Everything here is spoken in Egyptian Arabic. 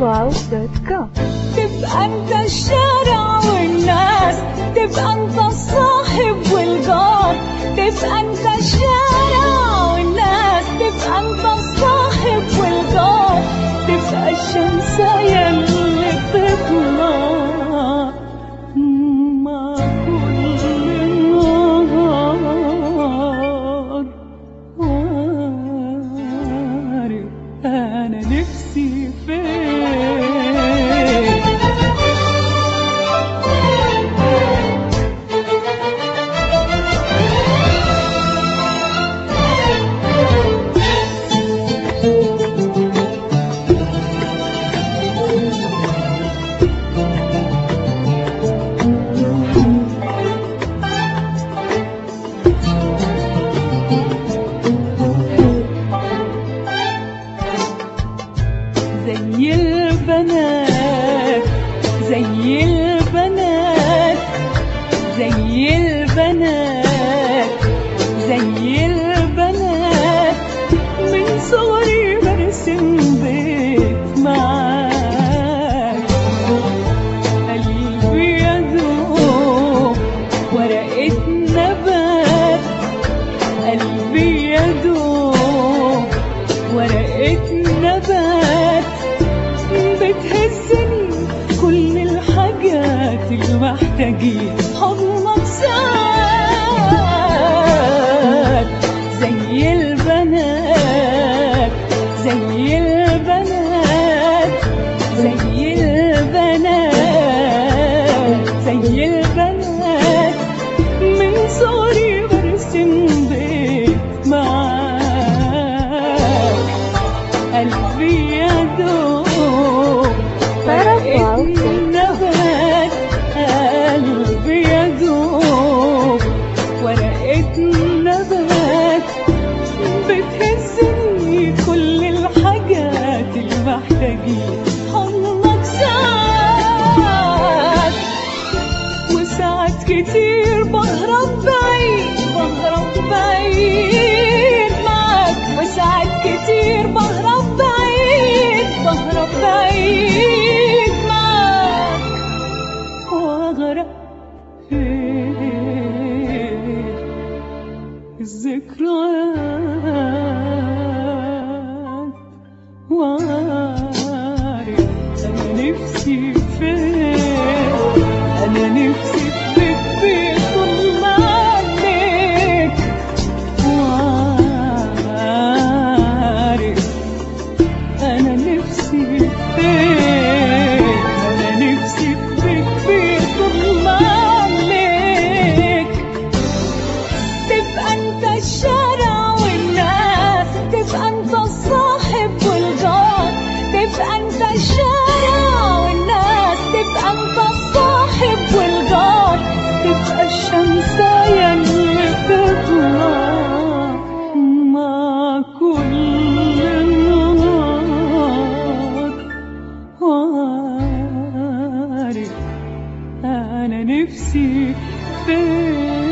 tarabwow.com تبقى انت الشارع والناس تبقى انت الصاحب والجار تبقى انت الشارع والناس تبقى انت الصاحب والجار تبقى الشمسية اللي بتطلع مع كل نهار وعارف انا نفسي فين زي البنات زي البنات زي البنات زي البنات من صغري برسم بيت معاك قلبي يدوب ورقة نبات قلبي يدوب ورقة نبات بتهزني كل الحاجات اللي محتاجين حضنك ساعات زي البنات زي البنات زي البنات زي البنات من صغري برسم بيت معاك قلبي يدوب فرقة نبات قلبي يدوب ورقة نبات بتهزني كل الحاجات اللي محتاجين حضنك ساعات وساعات كتير بهرب بعيد بهرب بعيد معاك وساعات كتير بهرب بعيد بهرب بعيد معاك واغرق في الذكريات وعارف انا نفسي فين انا نفسي فيك في طول عليك وعارف انا نفسي فين انا نفسي فيك في طول عليك تبقى انت الشارع والناس تبقى انت الصاحب والجار تبقى انت الشارع والناس تبقى انت الصاحب والجار تبقى الشمسية اللي بتطلع مع كل نهار وعارف انا نفسي فين